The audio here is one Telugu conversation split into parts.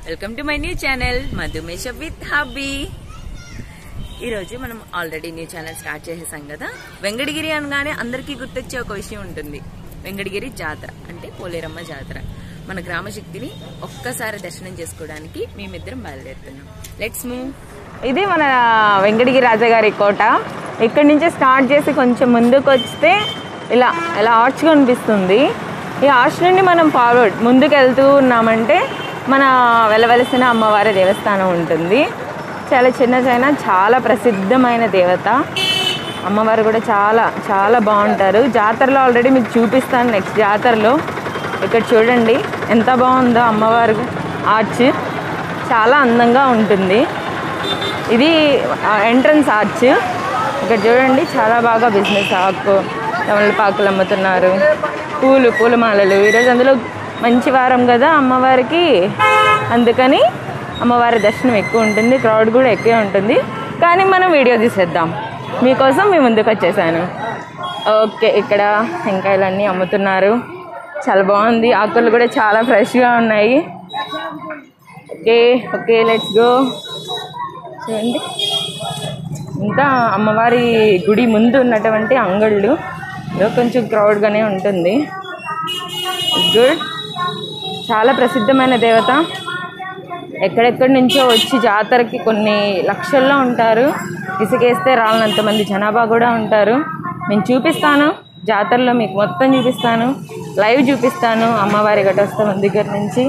welcome to my new channel Madhumesha with hubby ఈరోజు మనం ఆల్రెడీ న్యూ ఛానల్ స్టార్ట్ చేసేసాం కదా వెంకటగిరి అనగానే అందరికీ గుర్తొచ్చే ఒక విషయం ఉంటుంది వెంకటగిరి జాతర అంటే పోలేరమ్మ జాతర మన గ్రామశక్తిని ఒక్కసారి దర్శనం చేసుకోవడానికి మేమిద్దరం బయలుదేరుతున్నాం లెట్స్ మూవ్ ఇది మన వెంకటగిరి రాజగారి కోట ఇక్కడి నుంచి స్టార్ట్ చేసి కొంచెం ముందుకు వస్తే ఇలా ఇలా ఆర్చ్ కనిపిస్తుంది ఈ ఆర్చ్ నుండి మనం ఫార్వర్డ్ ముందుకు వెళ్తూ ఉన్నామంటే మన వెళ్ళవలసిన అమ్మవారి దేవస్థానం ఉంటుంది చాలా చిన్న చైన చాలా ప్రసిద్ధమైన దేవత అమ్మవారు కూడా చాలా చాలా బాగుంటారు జాతరలో ఆల్రెడీ మీకు చూపిస్తాను నెక్స్ట్ జాతరలో ఇక్కడ చూడండి ఎంత బాగుందో అమ్మవారు ఆర్చ్ చాలా అందంగా ఉంటుంది ఇది ఎంట్రన్స్ ఆర్చ్ ఇక్కడ చూడండి చాలా బాగా బిజినెస్ ఆకు తమలపాకులు అమ్ముతున్నారు పూలు పూలమాలలు ఈరోజు అందులో మంచి వారం కదా అమ్మవారికి అందుకని అమ్మవారి దర్శనం ఎక్కువ ఉంటుంది క్రౌడ్ కూడా ఎక్కువే ఉంటుంది కానీ మనం వీడియో తీసేద్దాం మీకోసం మీ ముందుకు వచ్చేసాను ఓకే ఇక్కడ టెంకాయలన్నీ అమ్ముతున్నారు చాలా బాగుంది ఆకులు కూడా చాలా ఫ్రెష్గా ఉన్నాయి ఓకే ఓకే లెట్స్ గో చూడండి ఇంకా అమ్మవారి గుడి ముందు ఉన్నటువంటి అంగళ్ళు ఏదో కొంచెం క్రౌడ్గానే ఉంటుంది గుడ్ చాలా ప్రసిద్ధమైన దేవత ఎక్కడెక్కడి నుంచో వచ్చి జాతరకి కొన్ని లక్షల్లో ఉంటారు ఇసుకేస్తే రాలనంతమంది జనాభా కూడా ఉంటారు నేను చూపిస్తాను జాతరలో మీకు మొత్తం చూపిస్తాను లైవ్ చూపిస్తాను అమ్మవారి ఘటోత్సవం దగ్గర నుంచి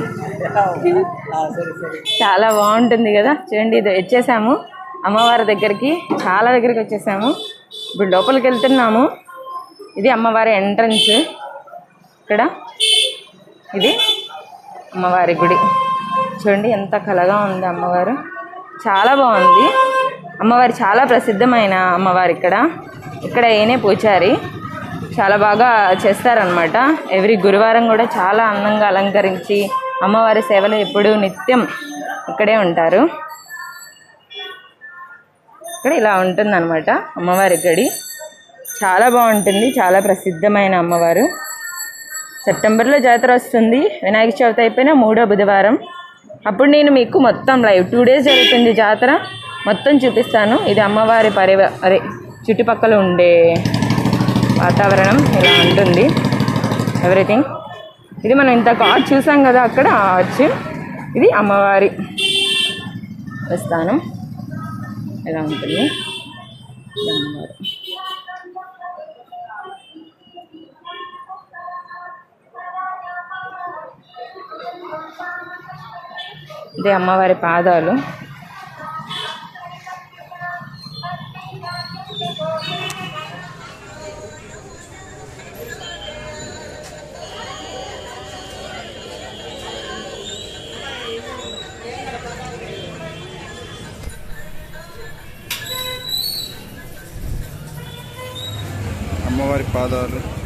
చాలా బాగుంటుంది కదా చూడండి ఇది వచ్చేసాము అమ్మవారి దగ్గరికి చాలా దగ్గరికి వచ్చేసాము ఇప్పుడు లోపలికి వెళ్తున్నాము ఇది అమ్మవారి ఎంట్రన్స్ ఇక్కడ ఇది అమ్మవారి గుడి చూడండి ఎంత కలగా ఉంది అమ్మవారు చాలా బాగుంది అమ్మవారి చాలా ప్రసిద్ధమైన అమ్మవారు ఇక్కడ ఇక్కడ ఏనే పూచారి చాలా బాగా చేస్తారనమాట ఎవ్రీ గురువారం కూడా చాలా అందంగా అలంకరించి అమ్మవారి సేవలు ఎప్పుడూ నిత్యం ఇక్కడే ఉంటారు ఇక్కడ ఇలా ఉంటుందన్నమాట అమ్మవారి గడి చాలా బాగుంటుంది చాలా ప్రసిద్ధమైన అమ్మవారు సెప్టెంబర్లో జాతర వస్తుంది వినాయక చవితి అయిపోయిన మూడో బుధవారం అప్పుడు నేను మీకు మొత్తం లైవ్ టూ డేస్ జరుగుతుంది జాతర మొత్తం చూపిస్తాను ఇది అమ్మవారి పరివ అరే చుట్టుపక్కల ఉండే వాతావరణం ఇలా ఉంటుంది ఎవ్రీథింగ్ ఇది మనం ఇంత ఆర్చ్ చూసాం కదా అక్కడ ఆర్చ్ ఇది అమ్మవారి స్థానం ఇలా ఉంటుంది ఇది అమ్మవారు ఇది అమ్మవారి పాదాలు అమ్మవారి పాదాలు